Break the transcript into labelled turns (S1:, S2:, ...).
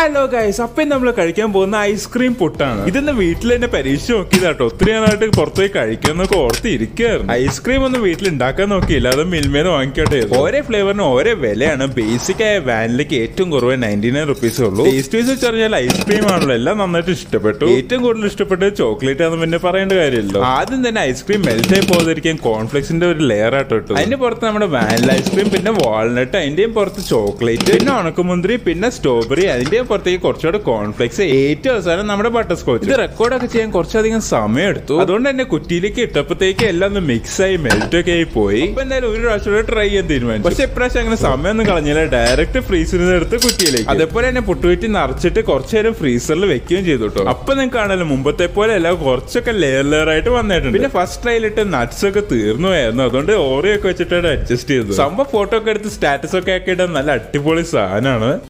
S1: hello guys അപ്പം നമ്മൾ കഴിക്കാൻ പോകുന്ന ഐസ്ക്രീം പുട്ടാണ് ഇതെന്ന് വീട്ടിൽ തന്നെ പരീക്ഷ നോക്കിയതാട്ടോ ഒത്തിരി നാളായിട്ട് പുറത്തുപോയി കഴിക്കാന്നൊക്കെ ഓർത്ത് ഇരിക്കുകയായിരുന്നു ഐസ്ക്രീം ഒന്നും വീട്ടിൽ ഉണ്ടാക്കാൻ നോക്കിയില്ല അത് മിൽമേന്ന് വാങ്ങിക്കോട്ടെ ഓരോ ഫ്ലേവറിന് ഓരോ വിലയാണ് ബേസിക് ആയ വാനിലേക്ക് ഏറ്റവും കുറവ് നയൻറ്റി നയൻ റുപ്പീസ് ഉള്ളൂ ടേസ്റ്റ് വൈസ് വെച്ച് പറഞ്ഞാൽ ഐസ്ക്രീം ആണല്ലോ എല്ലാം നന്നായിട്ട് ഇഷ്ടപ്പെട്ടു ഏറ്റവും കൂടുതൽ ഇഷ്ടപ്പെട്ടത് ചോക്ലേറ്റ് ആണെന്ന് പിന്നെ പറയേണ്ട കാര്യമല്ലോ ആദ്യം തന്നെ ഐസ്ക്രീം മെൽറ്റ് ആയി പോകാതിരിക്കാൻ കോൺഫ്ലെക്സിന്റെ ഒരു ലെയർ ആയിട്ട് ഇട്ടു അതിന്റെ പുറത്ത് നമ്മുടെ വാനില ഐസ്ക്രീം പിന്നെ വാൾനട്ട് അതിന്റെയും പുറത്ത് ചോക്ലേറ്റ് പിന്നെ ഉണക്കമുന്തിരി പിന്നെ സ്ട്രോബെറി അതിന്റെയും പുറത്തേക്ക് കുറച്ചുകൂടെ കോൺഫ്ലെക്സ് ഏറ്റവും അവസാനം നമ്മുടെ ബട്ടർ സ്കോച്ച് ഇത് റെക്കോർഡൊക്കെ ചെയ്യാൻ കുറച്ചധികം സമയം എടുത്തു അതുകൊണ്ട് തന്നെ കുറ്റിയിലേക്ക് ഇട്ടപ്പോഴത്തേക്ക് എല്ലാം ഒന്ന് മിക്സ് ആയി മെൽറ്റ് ഒക്കെ ആയി പോയി അപ്പൊ എന്തായാലും ഒരു പ്രാവശ്യം കൂടെ ട്രൈ ചെയ്യാൻ തീരുമാനിച്ചു പക്ഷെ ഇപ്രാവശ്യം അങ്ങനെ സമയം ഒന്നും കളഞ്ഞില്ല ഡയറക്റ്റ് ഫ്രീസറിൽ നിന്ന് എടുത്ത് കുറ്റിയിലേക്ക് അതേപോലെ തന്നെ പുട്ടുകുറ്റി നിറച്ചിട്ട് കുറച്ചു നേരം ഫ്രീസറിൽ വെക്കുകയും ചെയ്തു കേട്ടോ അപ്പൊ നിങ്ങൾക്ക് കാണാലോ മുമ്പത്തെ പോലെ അല്ല കുറച്ചൊക്കെ ലെയർ ലെയർ ആയിട്ട് വന്നിട്ടുണ്ട് പിന്നെ ഫസ്റ്റ് ട്രയലിട്ട് നട്ട്സ് ഒക്കെ തീർന്നു പോയായിരുന്നു അതുകൊണ്ട് ഓറിയോ ഒക്കെ വെച്ചിട്ടാണ് അഡ്ജസ്റ്റ് ചെയ്തത് സംഭവം ഫോട്ടോ ഒക്കെ എടുത്ത് സ്റ്റാറ്റസ് ഒക്കെ ആക്കിയിട്ട് നല്ല അടിപൊളി സാധനമാണ്